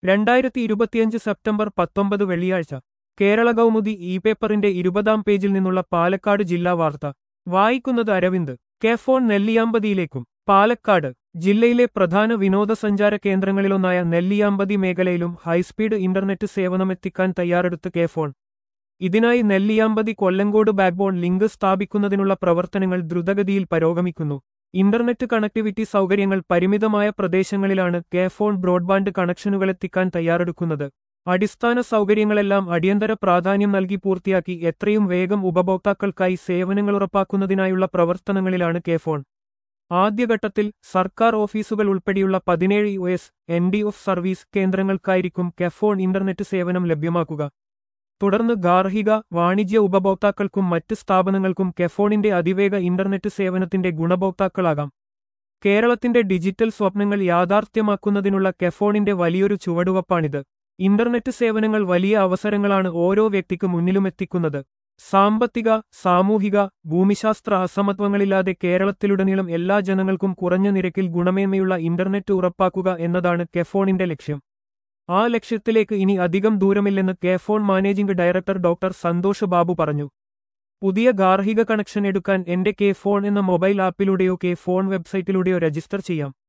രണ്ടായിരത്തി ഇരുപത്തിയഞ്ച് സെപ്റ്റംബർ പത്തൊമ്പത് വെള്ളിയാഴ്ച കേരള കൗമുദി ഇ പേപ്പറിന്റെ ഇരുപതാം പേജിൽ നിന്നുള്ള പാലക്കാട് ജില്ലാ വാർത്ത വായിക്കുന്നത് അരവിന്ദ് കെഫോൺ നെല്ലിയാമ്പതിയിലേക്കും പാലക്കാട് ജില്ലയിലെ പ്രധാന വിനോദസഞ്ചാര കേന്ദ്രങ്ങളിലൊന്നായ നെല്ലിയാമ്പതി മേഖലയിലും ഹൈസ്പീഡ് ഇന്റർനെറ്റ് സേവനമെത്തിക്കാൻ തയ്യാറെടുത്ത് കെഫോൺ ഇതിനായി നെല്ലിയാമ്പതി കൊല്ലങ്കോട് ബാക്ക്ബോൺ ലിങ്ക് സ്ഥാപിക്കുന്നതിനുള്ള പ്രവർത്തനങ്ങൾ ദ്രുതഗതിയിൽ പുരോഗമിക്കുന്നു ഇന്റർനെറ്റ് കണക്ടിവിറ്റി സൗകര്യങ്ങൾ പരിമിതമായ പ്രദേശങ്ങളിലാണ് കെഫോൺ ബ്രോഡ്ബാൻഡ് കണക്ഷനുകളെത്തിക്കാൻ തയ്യാറെടുക്കുന്നത് അടിസ്ഥാന സൗകര്യങ്ങളെല്ലാം അടിയന്തര പ്രാധാന്യം നൽകി പൂർത്തിയാക്കി എത്രയും വേഗം ഉപഭോക്താക്കൾക്കായി സേവനങ്ങൾ ഉറപ്പാക്കുന്നതിനായുള്ള പ്രവർത്തനങ്ങളിലാണ് കെഫോൺ ആദ്യഘട്ടത്തിൽ സർക്കാർ ഓഫീസുകൾ ഉൾപ്പെടെയുള്ള പതിനേഴ് U S N D of service കേന്ദ്രങ്ങൾക്കായിരിക്കും കെഫോൺ ഇന്റർനെറ്റ് സേവനം ലഭ്യമാക്കുക തുടർന്ന് ഗാർഹിക വാണിജ്യ ഉപഭോക്താക്കൾക്കും മറ്റ് സ്ഥാപനങ്ങൾക്കും കെഫോണിന്റെ അതിവേഗ ഇന്റർനെറ്റ് സേവനത്തിന്റെ ഗുണഭോക്താക്കളാകാം കേരളത്തിന്റെ ഡിജിറ്റൽ സ്വപ്നങ്ങൾ യാഥാർത്ഥ്യമാക്കുന്നതിനുള്ള കെഫോണിന്റെ വലിയൊരു ചുവടുവപ്പാണിത് ഇന്റർനെറ്റ് സേവനങ്ങൾ വലിയ അവസരങ്ങളാണ് ഓരോ വ്യക്തിക്ക് മുന്നിലുമെത്തിക്കുന്നത് സാമ്പത്തിക സാമൂഹിക ഭൂമിശാസ്ത്ര അസമത്വങ്ങളില്ലാതെ കേരളത്തിലുടനീളം എല്ലാ ജനങ്ങൾക്കും കുറഞ്ഞ നിരക്കിൽ ഗുണമേന്മയുള്ള ഇന്റർനെറ്റ് ഉറപ്പാക്കുക എന്നതാണ് കെഫോണിന്റെ ലക്ഷ്യം ആ ലക്ഷ്യത്തിലേക്ക് ഇനി അധികം ദൂരമില്ലെന്ന് KFON managing director doctor Santhosh Babu പറഞ്ഞു പുതിയ ഗാർഹിക കണക്ഷൻ എടുക്കാൻ എന്റെ കെ ഫോൺ എന്ന മൊബൈൽ ആപ്പിലൂടെയോ കെ ഫോൺ വെബ്സൈറ്റിലൂടെയോ രജിസ്റ്റർ ചെയ്യാം